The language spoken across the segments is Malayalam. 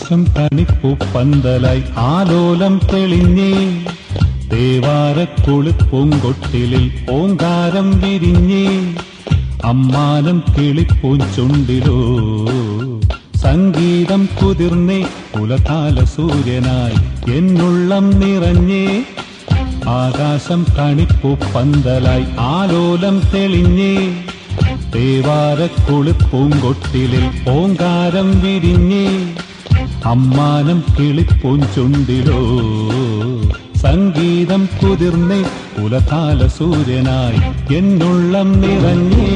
ആകാശം തണിപ്പു പന്തലായി ആലോലം തെളിഞ്ഞേ ദേവാരക്കുളിപ്പൂങ്കൊട്ടിലിൽ ഓങ്കാരം വിരിഞ്ഞേ അമ്മാനം കിളിപ്പൂഞ്ചുണ്ടിലോ സംഗീതം കുതിർന്നേ കുലകാല സൂര്യനായി എന്നുള്ളം നിറഞ്ഞേ ആകാശം കണിപ്പു പന്തലായി ആലോലം തെളിഞ്ഞേ ദേവാരക്കുളിപ്പൂങ്കൊട്ടിലിൽ ഓങ്കാരം വിരിഞ്ഞേ അമ്മാനം കിളിപ്പൂഞ്ചുണ്ടിലോ സംഗീതം കുതിർന്നേ കുലകാല സൂര്യനായി എന്നുള്ളം നിറഞ്ഞേ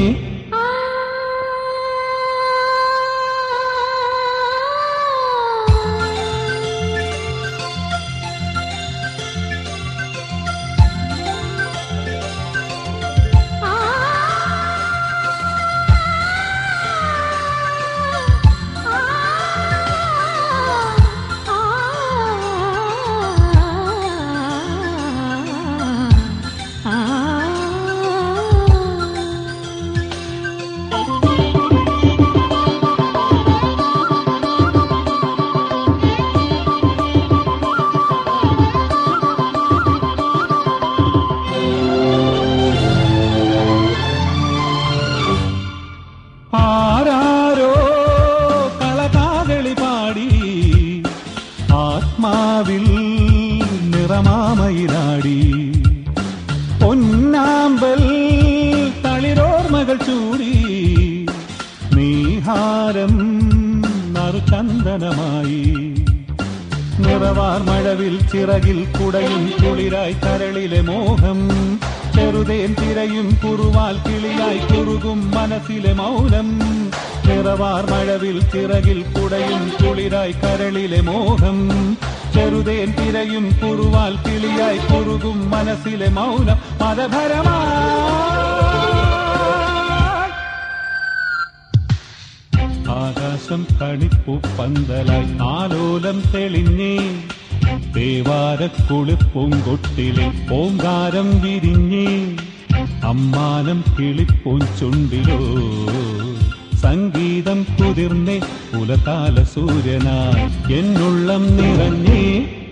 ആരാരോ കളകാകളി പാടി ആത്മാവിൽ നിറമാമയിലാടി പൊന്നാമ്പൽ തളിരോർമകൾ ചൂടി നീഹാരം നറുചന്ദനമായി നിറവാർ മഴവിൽ ചിറകിൽ കുടയും കുളിരായി കരളിലെ മോഹം ചെറുതേൻ തിരയും കുറുവാൽ കിളിയായി കുറുകും മനസ്സിലെ മൗനം നിറവാർ മഴവിൽ ചിറകിൽ കുടയും കുളിരായി കരളിലെ മോഹം ചെറുതേൻ തിരയും കുറുവാൽ കിളിയായി കുറുകും മനസ്സിലെ മൗനം മതഭരമാ ആകാശം തണിപ്പു പന്തലായി ആലോലം തെളിഞ്ഞേ ദേവാരക്കുളിപ്പൂങ്കൊട്ടിലെ ഓങ്കാരം വിരിഞ്ഞേ അമ്മാനം കിളിപ്പൂഞ്ചുണ്ടിലോ സംഗീതം കുതിർന്നേ കുലകാല സൂര്യനായി എന്നുള്ളം നിറഞ്ഞേ